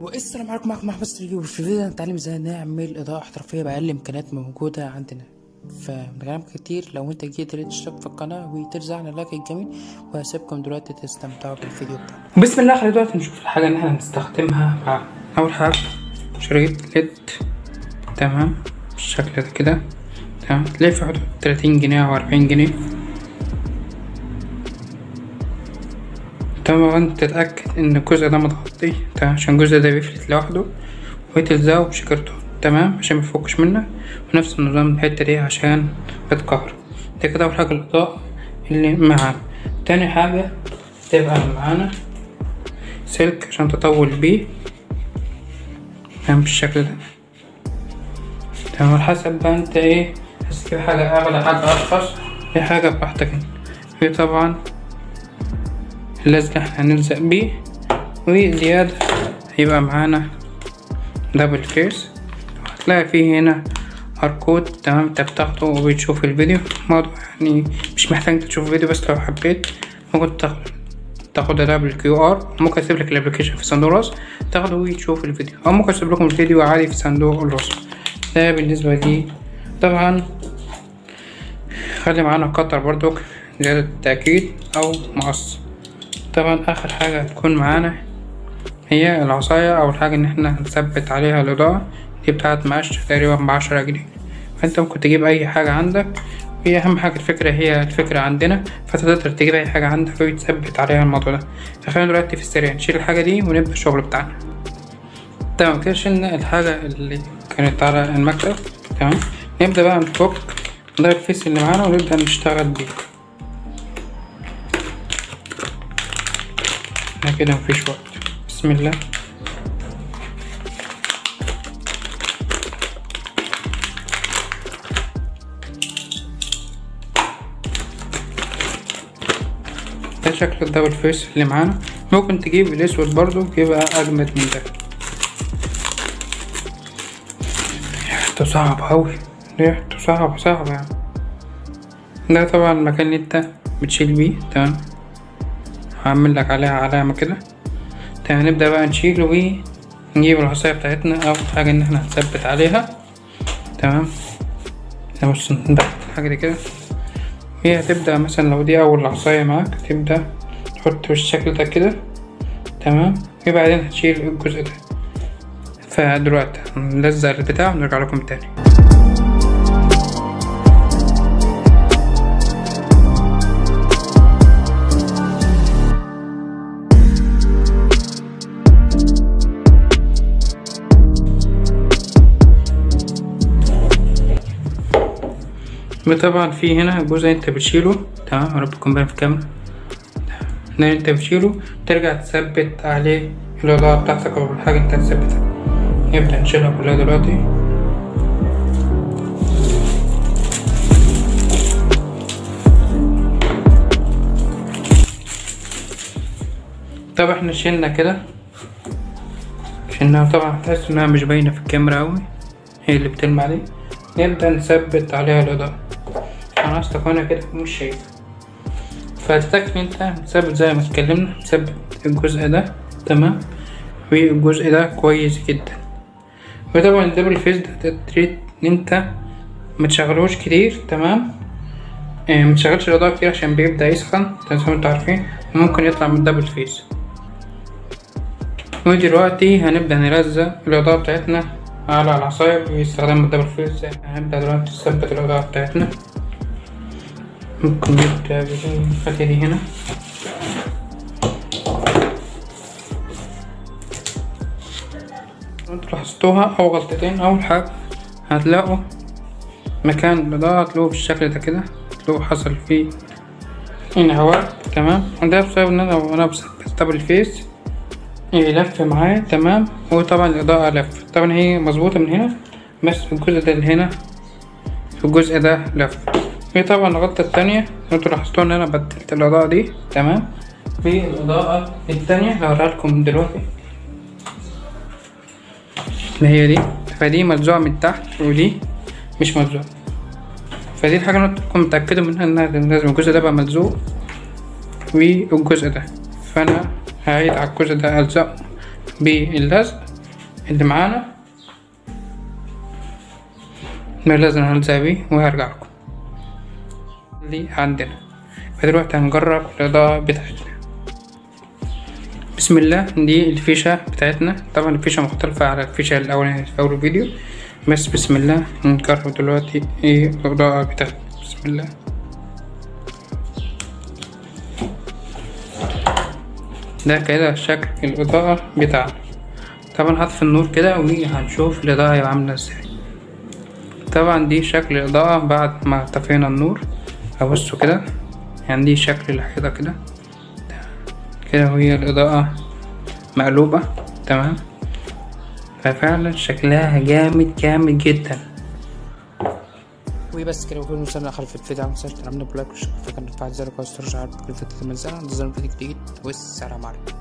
والسلام عليكم معكم محمد سريجي وفي الفيديو ده هنتعلم ازاي نعمل اضاءة احترافية بأقل امكانيات موجودة عندنا فمن كلام كتير لو انت جيت تشترك في القناة وترزعنا اللايك الجميل وهسيبكم دلوقتي تستمتعوا بالفيديو بتاعنا بسم الله خلينا دلوقتي نشوف الحاجة اللي احنا هنستخدمها مع أول حاجة شريط ليد تمام بالشكل ده كده تمام تلاقي في حدود تلاتين جنيه أو أربعين جنيه طبعا تتأكد إن الجزء ده متغطي تمام عشان الجزء ده بيفلت لوحده وتلزقه بشكرته تمام عشان ميفكش منك ونفس النظام الحتة دي عشان بتكهرب ده كده أول حاجة الإضاءة اللي معانا تاني حاجة تبقى معانا سلك عشان تطول بيه تمام بالشكل ده تمام على حسب بقى انت ايه عايز تجيب حاجة أغلى حاجة أرخص دي حاجة براحتك انت في طبعا اللزق اللي احنا هنلزق بيه وزيادة هيبقى معانا دبل فيس هتلاقي فيه هنا اركود تمام انت بتاخده وبتشوف الفيديو موضوع يعني مش محتاج انت تشوف الفيديو بس لو حبيت ممكن تاخد تاخد ده بالكيو ار ممكن اسيب لك الابلكيشن في صندوق الوصف تاخده وتشوف الفيديو او ممكن اسيب لكم الفيديو عادي في صندوق الوصف ده بالنسبة لي طبعا خلي معانا قطر برضو زيادة التأكيد او مقص طبعا اخر حاجة هتكون معانا هي العصاية او الحاجة ان احنا نثبت عليها الاضاءة دي بتاعت مقاش تقريبا بعشرة جنيه فانت ممكن تجيب اي حاجة عندك هي اهم حاجة الفكرة هي الفكرة عندنا فانت تقدر تجيب اي حاجة عندك وتثبت عليها الموضوع ده فخلينا دلوقتي في السريع نشيل الحاجة دي ونبدأ الشغل بتاعنا تمام كده شلنا الحاجة اللي كانت على المكتب تمام نبدأ بقى نفك ده الفيس اللي معانا ونبدأ نشتغل بيه احنا كده مفيش وقت بسم الله ده شكل الدبل فيس اللي معانا ممكن تجيب الاسود برضو يبقى اجمد من ده ريحته صعب اوي ريحته صعب صعب يعني ده طبعا المكان اللي انت بتشيل بيه تمام هعمل لك عليها علامة كده تمام نبدأ بقى نشيل ونجيب العصاية بتاعتنا أو حاجة إن احنا نثبت عليها تمام بص نبقى الحاجة دي كده هي هتبدأ مثلا لو دي أول عصاية معاك تبدأ تحط بالشكل ده كده تمام وبعدين هتشيل الجزء ده فدلوقتي هنلزق البتاع ونرجع لكم تاني طبعا في هنا جزء انت بتشيله تمام يا رب تكون باين في الكاميرا ده انت بتشيله ترجع تثبت عليه الإضاءة بتاعتك أو الحاجة انت هتثبتها نبدأ نشيلها كلها دلوقتي طب احنا شيلنا كده شيلناها طبعا تحس انها مش باينة في الكاميرا اوي هي اللي بتلمع دي نبدأ نثبت عليها الإضاءة أنا أصلا هنا كده مش شايف فتتأكد انت تثبت زي ما اتكلمنا تثبت الجزء ده تمام والجزء ده كويس جدا وطبعا الدبل فيس ده تريد ان انت متشغلوش كتير تمام اه متشغلش الإضاءة كتير عشان بيبدأ يسخن زي ما انتوا عارفين وممكن يطلع من الدبل فيس ودلوقتي هنبدأ نلزق الإضاءة بتاعتنا على العصاية باستخدام الدبل فيس هنبدأ دلوقتي نثبت الإضاءة بتاعتنا ممكن نبدأ بالفتحة دي هنا انتوا لاحظتوها أو غلطتين أول حاجة هتلاقوا مكان الإضاءة هتلاقوه بالشكل ده كده هتلاقوه حصل فيه انعواج تمام وده بسبب إن أنا وأنا بثبت دبل فيس يلف معايا تمام وطبعا الإضاءة لف طبعا هي مظبوطة من هنا بس الجزء ده اللي هنا الجزء ده لف في طبعا الغلطة التانية انتوا لاحظتوا ان انا بدلت الإضاءة دي تمام بالإضاءة التانية هوريها لكم دلوقتي اللي هي دي فدي ملزوقة من تحت ودي مش ملزوقة فدي الحاجة اللي انتوا تكونوا متأكدوا منها انها لازم الجزء ده بقى ملزوق والجزء ده فأنا هعيد على الجزء ده ألزقه باللزق اللي معانا ما لازم هلزق بيه وهرجع لكم اللي عندنا فدلوقتي هنجرب الإضاءة بتاعتنا بسم الله دي الفيشة بتاعتنا طبعا الفيشة مختلفة على الفيشة الأولانية في أول فيديو بس بسم الله نجرب دلوقتي ايه الإضاءة بتاعتنا بسم الله ده كده شكل الإضاءة بتاعنا طبعا هطفي النور كده وهنشوف الإضاءة هيبقى عاملة ازاي طبعا دي شكل الإضاءة بعد ما طفينا النور أبصوا كده يعني دي شكل الحيطة كده كده وهي الإضاءة مقلوبة تمام ففعلا شكلها جامد جامد جدا وبس كده وكل مسلم اخر في الفيديو ما تنساش تعملوا بلايك واشتراك في القناه وتفعل زر الجرس ترجع كل فيديو تنزلها انتظروا فيديو جديد والسلام عليكم